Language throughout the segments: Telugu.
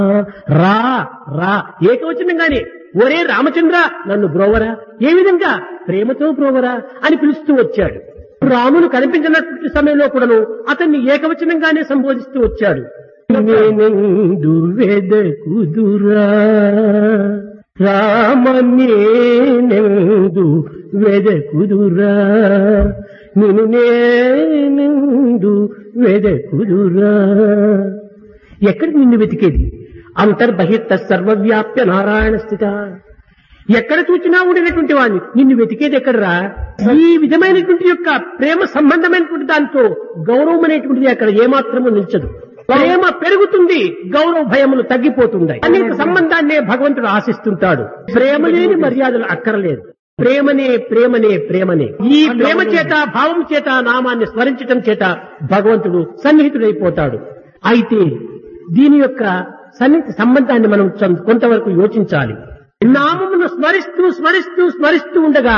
రా రా ఏకవచనంగానే ఒరే రామచంద్ర నన్ను బ్రోవరా ఏ విధంగా ప్రేమతో బ్రోవరా అని పిలుస్తూ వచ్చాడు రామును కనిపించినటువంటి సమయంలో కూడాను అతన్ని ఏకవచనంగానే సంబోధిస్తూ వచ్చాడు నేనెందు వెదకుదురా రామనేనెందు వెదకుదురా నిన్ను నేనెందు వెదకుదురా ఎక్కడికి నిన్ను వెతికేది అంతర్బహిర్త సర్వవ్యాప్య నారాయణ స్థిత ఎక్కడ చూచినా ఉండినటువంటి వాడిని నిన్ను వెతికేది ఎక్కడరా ఈ విధమైనటువంటి యొక్క ప్రేమ సంబంధమైనటువంటి దాంతో గౌరవం అనేటువంటిది అక్కడ ఏమాత్రము నిల్చదు ప్రేమ పెరుగుతుంది గౌరవ భయములు తగ్గిపోతుంటాయి అనేక సంబంధాన్నే భగవంతుడు ఆశిస్తుంటాడు ప్రేమ లేని మర్యాదలు అక్కరలేదు ప్రేమనే ప్రేమనే ప్రేమనే ఈ ప్రేమ చేత భావం చేత నామాన్ని స్మరించటం చేత భగవంతుడు సన్నిహితుడైపోతాడు అయితే దీని యొక్క సన్నిహిత సంబంధాన్ని మనం చం- కొంతవరకు యోచించాలి నామమును స్మరిస్తూ స్మరిస్తూ స్మరిస్తూ ఉండగా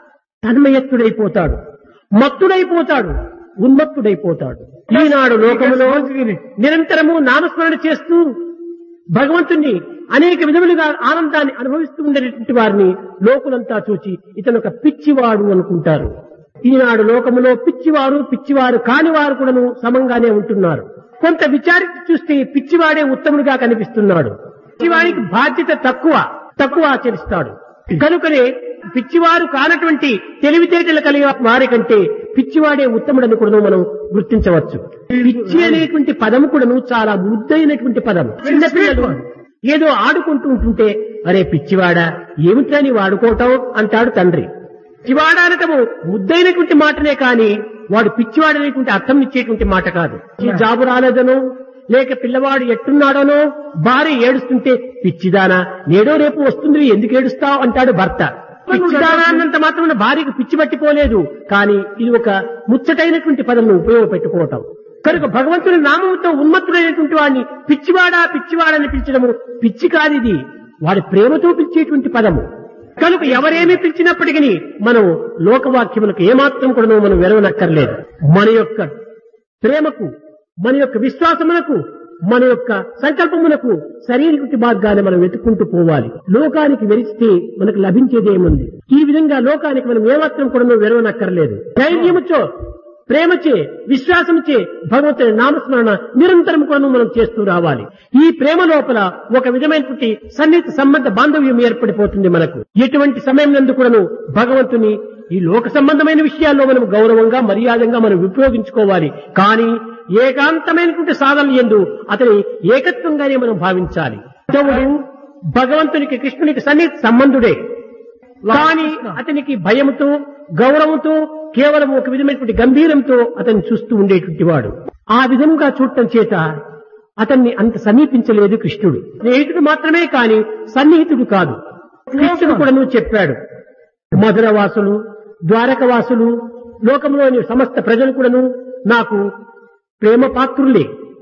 తన్మయత్తుడైపోతాడు మత్తుడైపోతాడు ఉన్మత్తుడైపోతాడు ఈనాడు లోకంలో నిరంతరము నామస్మరణ చేస్తూ భగవంతుణ్ణి అనేక విధములుగా ఆనందాన్ని అనుభవిస్తూ ఉండేటువంటి వారిని లోకులంతా చూచి ఇతను ఒక పిచ్చివాడు అనుకుంటారు ఈనాడు లోకములో పిచ్చివారు పిచ్చివారు కాని వారు కూడాను సమంగానే ఉంటున్నారు కొంత విచారించి చూస్తే పిచ్చివాడే ఉత్తముడిగా కనిపిస్తున్నాడు పిచ్చివాడికి బాధ్యత తక్కువ తక్కువ ఆచరిస్తాడు కనుకనే పిచ్చివారు కానటువంటి తెలివితేటలు కలిగిన వారి కంటే పిచ్చివాడే ఉత్తముడని కూడా మనం గుర్తించవచ్చు పిచ్చి అనేటువంటి పదము కూడాను చాలా ముద్దైనటువంటి పదం చిన్నపిల్లలు ఏదో ఆడుకుంటూ ఉంటుంటే అరే పిచ్చివాడా ఏమిట్రా నీ వాడుకోవటం అంటాడు తండ్రి పిచ్చివాడ అనటము ముద్దైనటువంటి మాటనే కాని వాడు పిచ్చివాడనేటువంటి అర్థం ఇచ్చేటువంటి మాట కాదు ఈ జాబు రాలేదనో లేక పిల్లవాడు ఎట్టున్నాడనో భార్య ఏడుస్తుంటే పిచ్చిదానా నేడో రేపు వస్తుంది ఎందుకు ఏడుస్తావు అంటాడు భర్త పిచ్చిదానా అన్నంత మాత్రం భార్యకు పిచ్చి పట్టిపోలేదు కానీ ఇది ఒక ముచ్చటైనటువంటి పదం ఉపయోగపెట్టుకోవటం కనుక భగవంతుని నామముతో ఉన్మత్తుడైనటువంటి వాడిని పిచ్చివాడా పిచ్చివాడని పిలిచడము పిచ్చి కాదిది వాడి ప్రేమతో పిలిచేటువంటి పదము కనుక ఎవరేమి పిలిచినప్పటికీ మనం లోకవాక్యములకు ఏమాత్రం కూడా మనం వెరవనక్కర్లేదు మన యొక్క ప్రేమకు మన యొక్క విశ్వాసమునకు మన యొక్క సంకల్పమునకు సరైనటువంటి మార్గాన్ని మనం వెతుక్కుంటూ పోవాలి లోకానికి వెరిస్తే మనకు లభించేదేముంది ఈ విధంగా లోకానికి మనం ఏమాత్రం కూడా వెరవనక్కర్లేదు ధైర్యముచో ప్రేమచే విశ్వాసంచే భగవంతుని నామస్మరణ నిరంతరం కూడా మనం చేస్తూ రావాలి ఈ ప్రేమ లోపల ఒక విధమైనటువంటి సన్నిహిత సంబంధ బాంధవ్యం ఏర్పడిపోతుంది మనకు ఎటువంటి సమయం నందు కూడాను భగవంతుని ఈ లోక సంబంధమైన విషయాల్లో మనం గౌరవంగా మర్యాదంగా మనం ఉపయోగించుకోవాలి కానీ ఏకాంతమైనటువంటి సాధన ఎందు అతని ఏకత్వంగానే మనం భావించాలి ఉద్ధవుడు భగవంతునికి కృష్ణునికి సన్నిహిత సంబంధుడే కానీ అతనికి భయముతో గౌరవంతో కేవలం ఒక విధమైనటువంటి గంభీరంతో అతన్ని చూస్తూ ఉండేటువంటి వాడు ఆ విధంగా చూడటం చేత అతన్ని అంత సమీపించలేదు కృష్ణుడు స్నేహితుడు మాత్రమే కాని సన్నిహితుడు కాదు కృష్ణుడు కూడా నువ్వు చెప్పాడు మధురవాసులు ద్వారకవాసులు లోకంలోని సమస్త ప్రజలు కూడాను నాకు ప్రేమ పాత్రులే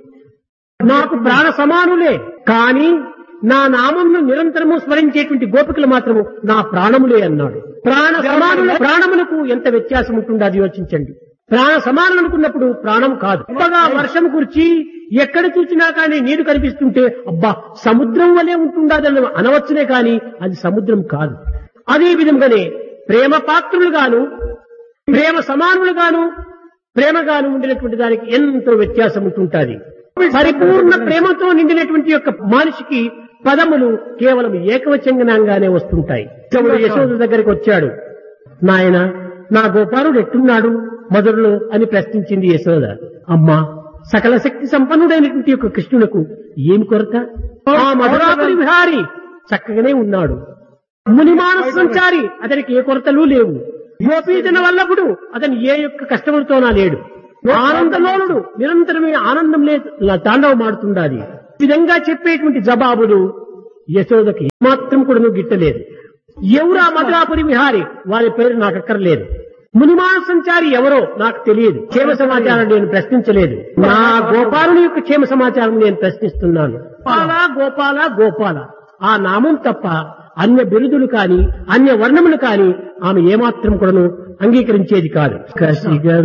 నాకు ప్రాణ సమానులే కానీ నా నామంను నిరంతరము స్మరించేటువంటి గోపికలు మాత్రము నా ప్రాణములే అన్నాడు ప్రాణ సమానుల ప్రాణములకు ఎంత వ్యత్యాసం ఉంటుందో అది యోచించండి ప్రాణ సమానం అనుకున్నప్పుడు ప్రాణం కాదు గొప్పగా వర్షం కురిచి ఎక్కడ చూసినా కానీ నీరు కనిపిస్తుంటే అబ్బా సముద్రం వలె ఉంటుండదని అనవచ్చునే కానీ అది సముద్రం కాదు అదే విధంగానే ప్రేమ పాత్రులుగాను ప్రేమ సమానులుగాను ప్రేమగాను ఉండినటువంటి దానికి ఎంతో వ్యత్యాసం ఉంటుంటుంది పరిపూర్ణ ప్రేమతో నిండినటువంటి యొక్క మనిషికి పదములు కేవలం ఏకవచంగనంగానే వస్తుంటాయి శివుడు యశోద దగ్గరికి వచ్చాడు నాయన నా గోపాలుడు ఎట్టున్నాడు మధురలో అని ప్రశ్నించింది యశోద అమ్మా సకల శక్తి సంపన్నుడైనటువంటి యొక్క కృష్ణునకు ఏమి కొరత ఆ మధురాపురి విహారి చక్కగానే ఉన్నాడు మునిమానస సంచారి అతనికి ఏ కొరతలు లేవు గోపీజన వల్లభుడు అతను ఏ యొక్క కష్టములతోనా లేడు ఆనందలోనుడు నిరంతరమే ఆనందం లేదు తాండవమాడుతుండాలి ఈ విధంగా చెప్పేటువంటి జవాబులు యశోదకి మాత్రం కూడా నువ్వు గిట్టలేదు ఎవరా మధురాపురి విహారి వారి పేరు నాకు అక్కర్లేదు మునిమాన సంచారి ఎవరో నాకు తెలియదు క్షేమ సమాచారం నేను ప్రశ్నించలేదు నా గోపాలుని యొక్క క్షేమ సమాచారం నేను ప్రశ్నిస్తున్నాను గోపాల గోపాల గోపాల ఆ నామం తప్ప అన్య బిరుదులు కాని అన్య వర్ణములు కాని ఆమె ఏమాత్రం కూడాను అంగీకరించేది కాదు కసిగా